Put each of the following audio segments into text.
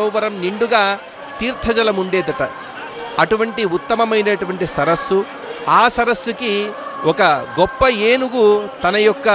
సరోవరం నిండుగా తీర్థజలం ఉండేదట అటువంటి ఉత్తమమైనటువంటి సరస్సు ఆ సరస్సుకి ఒక గొప్ప ఏనుగు తన యొక్క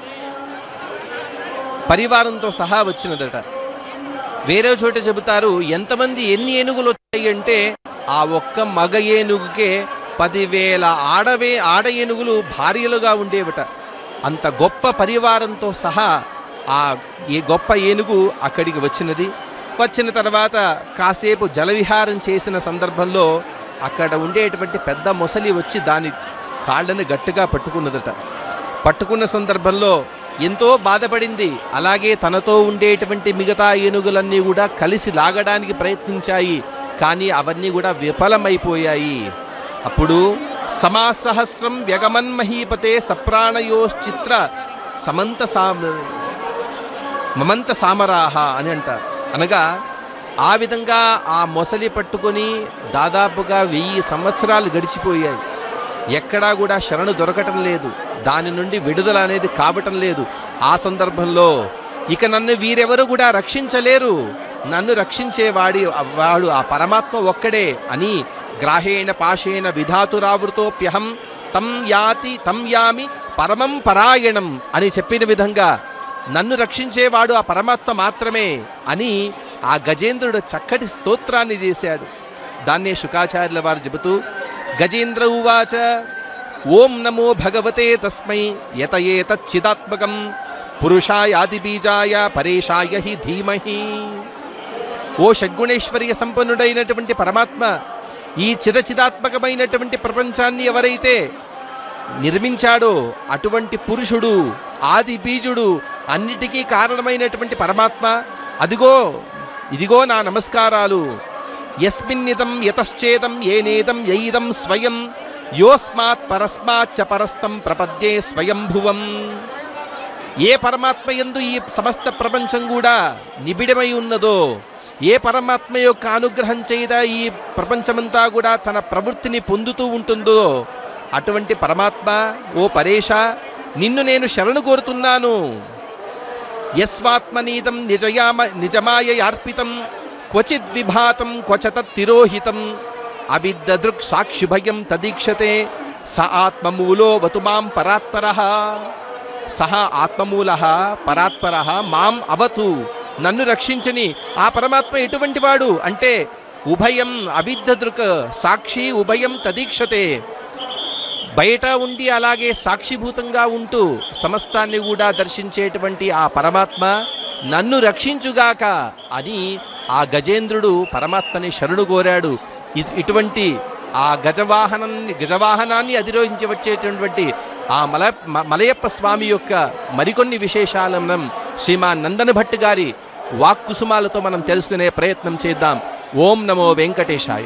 పరివారంతో సహా వచ్చినదట వేరే చోట చెబుతారు ఎంతమంది ఎన్ని ఏనుగులు వచ్చాయి అంటే ఆ ఒక్క మగ ఏనుగుకే పదివేల ఆడవే ఆడ ఏనుగులు భార్యలుగా ఉండేవట అంత గొప్ప పరివారంతో సహా ఆ ఈ గొప్ప ఏనుగు అక్కడికి వచ్చినది వచ్చిన తర్వాత కాసేపు జలవిహారం చేసిన సందర్భంలో అక్కడ ఉండేటువంటి పెద్ద మొసలి వచ్చి దాని కాళ్ళని గట్టిగా పట్టుకున్నదట పట్టుకున్న సందర్భంలో ఎంతో బాధపడింది అలాగే తనతో ఉండేటువంటి మిగతా ఏనుగులన్నీ కూడా కలిసి లాగడానికి ప్రయత్నించాయి కానీ అవన్నీ కూడా విఫలమైపోయాయి అప్పుడు సమాసహస్రం వ్యగమన్మహీపతే సప్రాణయోశ్చిత్ర సమంత సా మమంత సామరాహ అని అంటారు అనగా ఆ విధంగా ఆ మొసలి పట్టుకొని దాదాపుగా వెయ్యి సంవత్సరాలు గడిచిపోయాయి ఎక్కడా కూడా శరణు దొరకటం లేదు దాని నుండి విడుదల అనేది కావటం లేదు ఆ సందర్భంలో ఇక నన్ను వీరెవరు కూడా రక్షించలేరు నన్ను రక్షించేవాడి వాడు ఆ పరమాత్మ ఒక్కడే అని గ్రాహేణ పాశేన విధాతురావృతోప్యహం తం యాతి తం యామి పరమం పరాయణం అని చెప్పిన విధంగా నన్ను రక్షించేవాడు ఆ పరమాత్మ మాత్రమే అని ఆ గజేంద్రుడు చక్కటి స్తోత్రాన్ని చేశాడు దాన్నే శుకాచార్యుల వారు చెబుతూ గజేంద్ర ఉవాచ ఓం నమో భగవతే తస్మై యతయేతచ్చిదాత్మకం పురుషాయాది బీజాయ పరేషాయ హి ధీమహి ఓ షడ్గుణేశ్వర్య సంపన్నుడైనటువంటి పరమాత్మ ఈ చిదచిదాత్మకమైనటువంటి ప్రపంచాన్ని ఎవరైతే నిర్మించాడో అటువంటి పురుషుడు ఆది బీజుడు అన్నిటికీ కారణమైనటువంటి పరమాత్మ అదిగో ఇదిగో నా నమస్కారాలు యస్మిన్నిదం యతశ్చేదం ఏనేదం యైదం స్వయం యోస్మాత్ పరస్మాచ్చ పరస్తం ప్రపద్యే స్వయంభువం ఏ పరమాత్మ యందు ఈ సమస్త ప్రపంచం కూడా నిబిడమై ఉన్నదో ఏ పరమాత్మ యొక్క అనుగ్రహం చేత ఈ ప్రపంచమంతా కూడా తన ప్రవృత్తిని పొందుతూ ఉంటుందో అటువంటి పరమాత్మ ఓ పరేష నిన్ను నేను శరణు కోరుతున్నాను యస్వాత్మనీతం నిజయామ నిజమాయయార్పితం క్వచిద్ విభాతం క్వచత తిరోహితం అవిద్దదృక్ సాక్షిభయం తదీక్షతే స ఆత్మమూలో వతు మాం పరాత్పర సహ ఆత్మమూల పరాత్పర మాం అవతు నన్ను రక్షించని ఆ పరమాత్మ ఎటువంటి వాడు అంటే ఉభయం అవిద్దదృక్ సాక్షి ఉభయం తదీక్షతే బయట ఉండి అలాగే సాక్షిభూతంగా ఉంటూ సమస్తాన్ని కూడా దర్శించేటువంటి ఆ పరమాత్మ నన్ను రక్షించుగాక అని ఆ గజేంద్రుడు పరమాత్మని శరణు కోరాడు ఇ- ఇటువంటి ఆ గజవాహనాన్ని గజవాహనాన్ని అధిరోహించి వచ్చేటటువంటి ఆ మల మ- మలయప్ప స్వామి యొక్క మరికొన్ని విశేషాలను మనం శ్రీమాన్ నందన భట్ గారి వాక్కుసుమాలతో మనం తెలుసుకునే ప్రయత్నం చేద్దాం ఓం నమో వెంకటేశాయ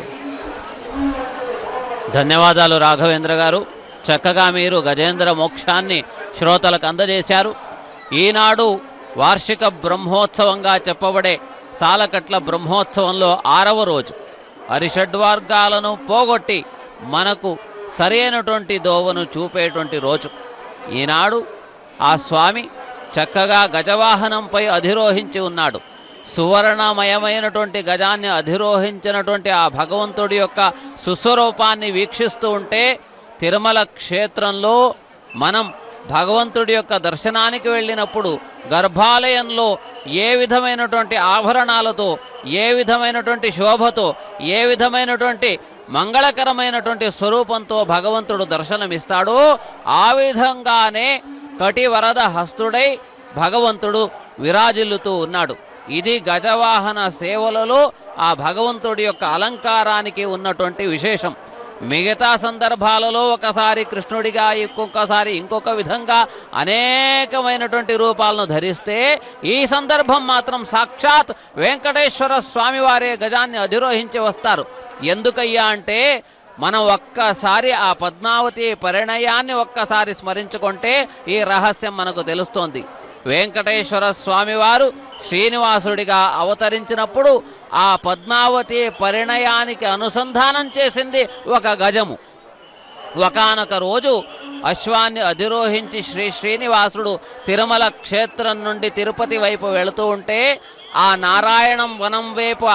ధన్యవాదాలు రాఘవేంద్ర గారు చక్కగా మీరు గజేంద్ర మోక్షాన్ని శ్రోతలకు అందజేశారు ఈనాడు వార్షిక బ్రహ్మోత్సవంగా చెప్పబడే సాలకట్ల బ్రహ్మోత్సవంలో ఆరవ రోజు హరిషడ్వర్గాలను పోగొట్టి మనకు సరైనటువంటి దోవను చూపేటువంటి రోజు ఈనాడు ఆ స్వామి చక్కగా గజవాహనంపై అధిరోహించి ఉన్నాడు సువర్ణమయమైనటువంటి గజాన్ని అధిరోహించినటువంటి ఆ భగవంతుడి యొక్క సుస్వరూపాన్ని వీక్షిస్తూ ఉంటే తిరుమల క్షేత్రంలో మనం భగవంతుడి యొక్క దర్శనానికి వెళ్ళినప్పుడు గర్భాలయంలో ఏ విధమైనటువంటి ఆభరణాలతో ఏ విధమైనటువంటి శోభతో ఏ విధమైనటువంటి మంగళకరమైనటువంటి స్వరూపంతో భగవంతుడు దర్శనమిస్తాడో ఆ విధంగానే కటివరద హస్తుడై భగవంతుడు విరాజిల్లుతూ ఉన్నాడు ఇది గజవాహన సేవలలో ఆ భగవంతుడి యొక్క అలంకారానికి ఉన్నటువంటి విశేషం మిగతా సందర్భాలలో ఒకసారి కృష్ణుడిగా ఇంకొకసారి ఇంకొక విధంగా అనేకమైనటువంటి రూపాలను ధరిస్తే ఈ సందర్భం మాత్రం సాక్షాత్ వెంకటేశ్వర స్వామివారే గజాన్ని అధిరోహించి వస్తారు ఎందుకయ్యా అంటే మనం ఒక్కసారి ఆ పద్మావతి పరిణయాన్ని ఒక్కసారి స్మరించుకుంటే ఈ రహస్యం మనకు తెలుస్తోంది వెంకటేశ్వర స్వామివారు శ్రీనివాసుడిగా అవతరించినప్పుడు ఆ పద్మావతి పరిణయానికి అనుసంధానం చేసింది ఒక గజము ఒకానొక రోజు అశ్వాన్ని అధిరోహించి శ్రీ శ్రీనివాసుడు తిరుమల క్షేత్రం నుండి తిరుపతి వైపు వెళుతూ ఉంటే ఆ నారాయణం వనం వైపు